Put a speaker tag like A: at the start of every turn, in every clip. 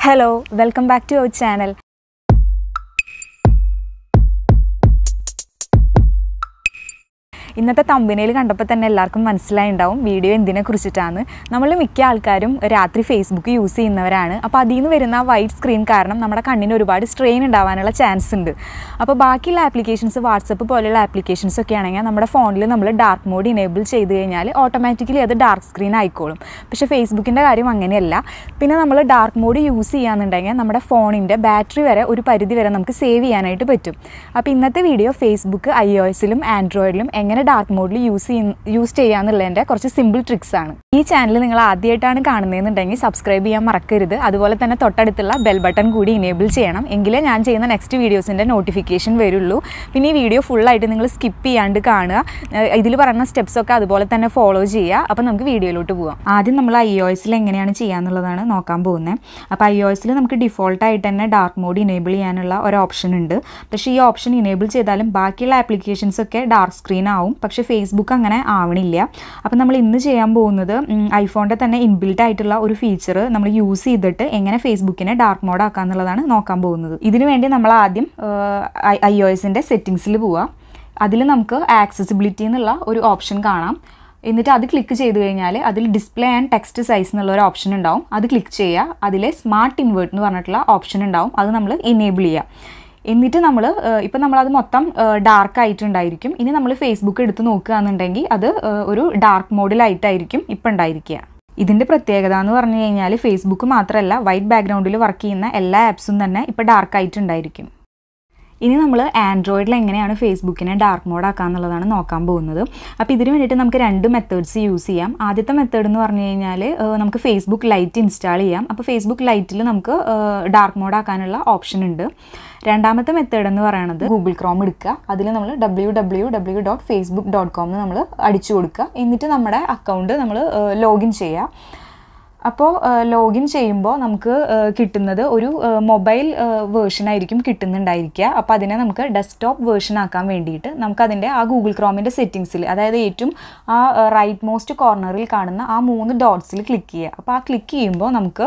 A: hello welcome back to our channel ഇന്നത്തെ തമ്പനയിൽ കണ്ടപ്പോൾ തന്നെ എല്ലാവർക്കും മനസ്സിലായിണ്ടാവും വീഡിയോ എന്തിനെ കുറിച്ചിട്ടാണ് നമ്മൾ മിക്ക ആൾക്കാരും രാത്രി ഫേസ്ബുക്ക് യൂസ് ചെയ്യുന്നവരാണ് അപ്പോൾ അതിൽ നിന്ന് വരുന്ന വൈറ്റ് സ്ക്രീൻ കാരണം നമ്മുടെ കണ്ണിന് ഒരുപാട് സ്ട്രെയിൻ ഉണ്ടാവാനുള്ള ചാൻസ് ഉണ്ട് അപ്പോൾ ബാക്കിയുള്ള ആപ്ലിക്കേഷൻസ് വാട്സപ്പ് പോലെയുള്ള ആപ്ലിക്കേഷൻസ് ഒക്കെ ആണെങ്കിൽ നമ്മുടെ ഫോണിൽ നമ്മൾ ഡാർക്ക് മോഡ് ഇനേബിൾ ചെയ്ത് കഴിഞ്ഞാൽ ഓട്ടോമാറ്റിക്കലി അത് ഡാർക്ക് സ്ക്രീൻ ആയിക്കോളും പക്ഷേ ഫേസ്ബുക്കിൻ്റെ കാര്യം അങ്ങനെയല്ല പിന്നെ നമ്മൾ ഡാർക്ക് മോഡ് യൂസ് ചെയ്യാന്നുണ്ടെങ്കിൽ നമ്മുടെ ഫോണിൻ്റെ ബാറ്ററി വരെ ഒരു പരിധി വരെ നമുക്ക് സേവ് ചെയ്യാനായിട്ട് പറ്റും അപ്പോൾ ഇന്നത്തെ വീഡിയോ ഫേസ്ബുക്ക് ഐ ഒ എസിലും ആൻഡ്രോയിഡിലും എങ്ങനെ ഡാർക്ക് മോഡിൽ യൂസ് ചെയ്യുന്ന യൂസ് ചെയ്യാന്നുള്ളതിൻ്റെ കുറച്ച് സിമ്പിൾ ട്രിക്സ് ആണ് ഈ ചാനൽ നിങ്ങൾ ആദ്യമായിട്ടാണ് കാണുന്നതെന്നുണ്ടെങ്കിൽ സബ്സ്ക്രൈബ് ചെയ്യാൻ മറക്കരുത് അതുപോലെ തന്നെ തൊട്ടടുത്തുള്ള ബെൽ ബട്ടൺ കൂടി ഇനേബിൾ ചെയ്യണം എങ്കിലേ ഞാൻ ചെയ്യുന്ന നെക്സ്റ്റ് വീഡിയോസിൻ്റെ നോട്ടിഫിക്കേഷൻ വരുള്ളൂ പിന്നെ ഈ വീഡിയോ ഫുള്ളായിട്ട് നിങ്ങൾ സ്കിപ്പ് ചെയ്യാണ്ട് കാണുക ഇതിൽ പറയുന്ന സ്റ്റെപ്സ് ഒക്കെ അതുപോലെ തന്നെ ഫോളോ ചെയ്യുക അപ്പോൾ നമുക്ക് വീഡിയോയിലോട്ട് പോകാം ആദ്യം നമ്മൾ ഐ ഒ എസിൽ എങ്ങനെയാണ് ചെയ്യാന്നുള്ളതാണ് നോക്കാൻ പോകുന്നത് അപ്പോൾ ഐ ഒ എസിൽ നമുക്ക് ഡിഫോൾട്ടായിട്ട് തന്നെ ഡാർക്ക് മോഡ് ഇനേബിൾ ചെയ്യാനുള്ള ഒരു ഓപ്ഷൻ ഉണ്ട് പക്ഷേ ഈ ഓപ്ഷൻ ഇനേബിൾ ചെയ്താലും ബാക്കിയുള്ള ആപ്ലിക്കേഷൻസ് ഒക്കെ ഡാർക്ക് സ്ക്രീൻ ആവും പക്ഷേ ഫേസ്ബുക്ക് അങ്ങനെ ആവണില്ല അപ്പോൾ നമ്മൾ ഇന്ന് ചെയ്യാൻ പോകുന്നത് ഐഫോണിൻ്റെ തന്നെ ഇൻബിൽട്ട് ആയിട്ടുള്ള ഒരു ഫീച്ചർ നമ്മൾ യൂസ് ചെയ്തിട്ട് എങ്ങനെ ഫേസ്ബുക്കിനെ ഡാർക്ക് മോഡ് ആക്കുക എന്നുള്ളതാണ് നോക്കാൻ പോകുന്നത് ഇതിനു വേണ്ടി നമ്മൾ ആദ്യം ഐ ഒ എസിൻ്റെ സെറ്റിങ്സിൽ പോവാം അതിൽ നമുക്ക് ആക്സസിബിലിറ്റി എന്നുള്ള ഒരു ഓപ്ഷൻ കാണാം എന്നിട്ട് അത് ക്ലിക്ക് ചെയ്ത് കഴിഞ്ഞാൽ അതിൽ ഡിസ്പ്ലേ ആൻഡ് ടെക്സ്റ്റ് സൈസ് എന്നുള്ള ഒരു ഓപ്ഷൻ ഉണ്ടാവും അത് ക്ലിക്ക് ചെയ്യുക അതിൽ സ്മാർട്ട് ഇൻവേർട്ട് എന്ന് പറഞ്ഞിട്ടുള്ള ഓപ്ഷൻ ഉണ്ടാവും അത് നമ്മൾ ഇനേബിൾ ചെയ്യുക എന്നിട്ട് നമ്മൾ ഇപ്പം നമ്മളത് മൊത്തം ഡാർക്ക് ആയിട്ടുണ്ടായിരിക്കും ഇനി നമ്മൾ ഫേസ്ബുക്ക് എടുത്ത് നോക്കുകയാണെന്നുണ്ടെങ്കിൽ അത് ഒരു ഡാർക്ക് മോഡിലായിട്ടായിരിക്കും ഇപ്പം ഉണ്ടായിരിക്കുക ഇതിൻ്റെ പ്രത്യേകത എന്ന് പറഞ്ഞു കഴിഞ്ഞാൽ ഫേസ്ബുക്ക് മാത്രമല്ല വൈറ്റ് ബാക്ക്ഗ്രൗണ്ടിൽ വർക്ക് ചെയ്യുന്ന എല്ലാ ആപ്സും തന്നെ ഇപ്പോൾ ഡാർക്ക് ആയിട്ടുണ്ടായിരിക്കും ഇനി നമ്മൾ ആൻഡ്രോയിഡിൽ എങ്ങനെയാണ് ഫേസ്ബുക്കിനെ ഡാർക്ക് മോഡ് ആക്കുക എന്നുള്ളതാണ് നോക്കാൻ പോകുന്നത് അപ്പോൾ ഇതിന് വേണ്ടിയിട്ട് നമുക്ക് രണ്ട് മെത്തേഡ്സ് യൂസ് ചെയ്യാം ആദ്യത്തെ മെത്തേഡ് എന്ന് പറഞ്ഞു കഴിഞ്ഞാൽ നമുക്ക് ഫേസ്ബുക്ക് ലൈറ്റ് ഇൻസ്റ്റാൾ ചെയ്യാം അപ്പോൾ ഫേസ്ബുക്ക് ലൈറ്റിൽ നമുക്ക് ഡാർക്ക് മോഡ് ആക്കാനുള്ള ഓപ്ഷൻ ഉണ്ട് രണ്ടാമത്തെ മെത്തേഡ് എന്ന് പറയുന്നത് ഗൂഗിൾ ക്രോം എടുക്കുക അതിൽ നമ്മൾ W W W dot Facebook dot com നമ്മൾ അടിച്ചു കൊടുക്കുക എന്നിട്ട് നമ്മുടെ അക്കൗണ്ട് നമ്മൾ ലോഗിൻ ചെയ്യുക അപ്പോൾ ലോഗിൻ ചെയ്യുമ്പോൾ നമുക്ക് കിട്ടുന്നത് ഒരു മൊബൈൽ വേർഷൻ ആയിരിക്കും കിട്ടുന്നുണ്ടായിരിക്കുക അപ്പോൾ അതിനെ നമുക്ക് ഡെസ്ക്ടോപ്പ് വേർഷൻ ആക്കാൻ വേണ്ടിയിട്ട് നമുക്ക് അതിൻ്റെ ആ ഗൂഗിൾ ക്രോമിൻ്റെ സെറ്റിങ്സിൽ അതായത് ഏറ്റവും ആ റൈറ്റ് മോസ്റ്റ് കോർണറിൽ കാണുന്ന ആ മൂന്ന് ഡോട്ട്സിൽ ക്ലിക്ക് ചെയ്യുക അപ്പോൾ ആ ക്ലിക്ക് ചെയ്യുമ്പോൾ നമുക്ക്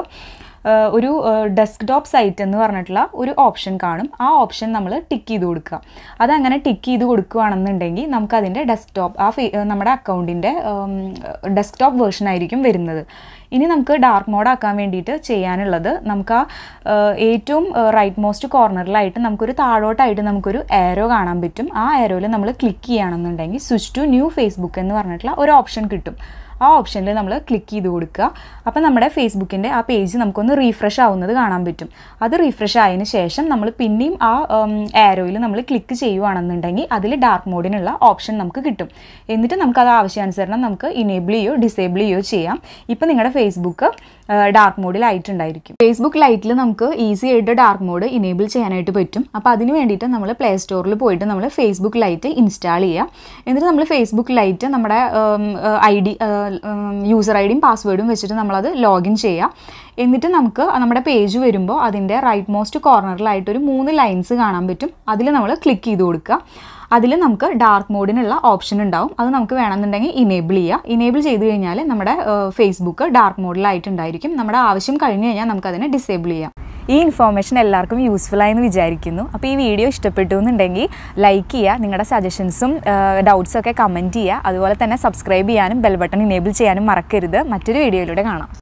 A: ഒരു ഡെസ്ക്ടോപ്പ് സൈറ്റ് എന്ന് പറഞ്ഞിട്ടുള്ള ഒരു ഓപ്ഷൻ കാണും ആ ഓപ്ഷൻ നമ്മൾ ടിക്ക് ചെയ്ത് കൊടുക്കുക അതങ്ങനെ ടിക്ക് ചെയ്ത് കൊടുക്കുകയാണെന്നുണ്ടെങ്കിൽ നമുക്ക് അതിൻ്റെ ഡെസ്ക്ടോപ്പ് ആ നമ്മുടെ അക്കൗണ്ടിൻ്റെ ഡെസ്ക്ടോപ്പ് വേർഷൻ ആയിരിക്കും വരുന്നത് ഇനി നമുക്ക് ഡാർക്ക് മോഡ് ആക്കാൻ വേണ്ടിയിട്ട് ചെയ്യാനുള്ളത് നമുക്ക് ആ ഏറ്റവും റൈറ്റ് മോസ്റ്റ് കോർണറിലായിട്ട് നമുക്കൊരു താഴോട്ടായിട്ട് നമുക്കൊരു ഏരോ കാണാൻ പറ്റും ആ ഏരോയിൽ നമ്മൾ ക്ലിക്ക് ചെയ്യുകയാണെന്നുണ്ടെങ്കിൽ സ്വിച്ച് ടു ന്യൂ ഫേസ്ബുക്ക് എന്ന് പറഞ്ഞിട്ടുള്ള ഒരു ഓപ്ഷൻ കിട്ടും ആ ഓപ്ഷനിൽ നമ്മൾ ക്ലിക്ക് ചെയ്ത് കൊടുക്കുക അപ്പോൾ നമ്മുടെ ഫേസ്ബുക്കിൻ്റെ ആ പേജ് നമുക്കൊന്ന് റീഫ്രഷ് ആവുന്നത് കാണാൻ പറ്റും അത് റീഫ്രഷ് ആയതിന് ശേഷം നമ്മൾ പിന്നെയും ആ ആരോയിൽ നമ്മൾ ക്ലിക്ക് ചെയ്യുവാണെന്നുണ്ടെങ്കിൽ അതിൽ ഡാർക്ക് മോഡിനുള്ള ഓപ്ഷൻ നമുക്ക് കിട്ടും എന്നിട്ട് നമുക്കത് ആവശ്യാനുസരണം നമുക്ക് ഇനേബിൾ ചെയ്യോ ഡിസേബിൾ ചെയ്യോ ചെയ്യാം ഇപ്പോൾ നിങ്ങളുടെ ഫേസ്ബുക്ക് ഡാർക്ക് മോഡിലായിട്ടുണ്ടായിരിക്കും ഫേസ്ബുക്ക് ലൈറ്റിൽ നമുക്ക് ഈസി ആയിട്ട് ഡാർക്ക് മോഡ് ഇനേബിൾ ചെയ്യാനായിട്ട് പറ്റും അപ്പോൾ അതിന് വേണ്ടിയിട്ട് നമ്മൾ പ്ലേ സ്റ്റോറിൽ പോയിട്ട് നമ്മൾ ഫേസ്ബുക്ക് ലൈറ്റ് ഇൻസ്റ്റാൾ ചെയ്യുക എന്നിട്ട് നമ്മൾ ഫേസ്ബുക്ക് ലൈറ്റ് നമ്മുടെ ഐ ഡി യൂസർ ഐ ഡിയും പാസ്വേഡും വെച്ചിട്ട് നമ്മളത് ലോഗിൻ ചെയ്യുക എന്നിട്ട് നമുക്ക് നമ്മുടെ പേജ് വരുമ്പോൾ അതിൻ്റെ റൈറ്റ് മോസ്റ്റ് കോർണറിലായിട്ട് ഒരു മൂന്ന് ലൈൻസ് കാണാൻ പറ്റും അതിൽ നമ്മൾ ക്ലിക്ക് ചെയ്ത് കൊടുക്കുക അതിൽ നമുക്ക് ഡാർക്ക് മോഡിനുള്ള ഓപ്ഷൻ ഉണ്ടാവും അത് നമുക്ക് വേണമെന്നുണ്ടെങ്കിൽ ഇനേബിൾ ചെയ്യുക ഇനേബിൾ ചെയ്ത് കഴിഞ്ഞാൽ നമ്മുടെ ഫേസ്ബുക്ക് ഡാർക്ക് മോഡിലായിട്ടുണ്ടായിരിക്കും നമ്മുടെ ആവശ്യം കഴിഞ്ഞ് കഴിഞ്ഞാൽ നമുക്കതിനെ ഡിസേബിൾ ചെയ്യാം ഈ ഇൻഫോർമേഷൻ എല്ലാവർക്കും യൂസ്ഫുൾ ആയെന്ന് വിചാരിക്കുന്നു അപ്പോൾ ഈ വീഡിയോ ഇഷ്ടപ്പെട്ടു എന്നുണ്ടെങ്കിൽ ലൈക്ക് ചെയ്യുക നിങ്ങളുടെ സജഷൻസും ഡൗട്ട്സും ഒക്കെ കമൻറ്റ് ചെയ്യുക അതുപോലെ തന്നെ സബ്സ്ക്രൈബ് ചെയ്യാനും ബെൽ ബട്ടൺ ഇനേബിൾ ചെയ്യാനും മറക്കരുത് മറ്റൊരു വീഡിയോയിലൂടെ കാണാം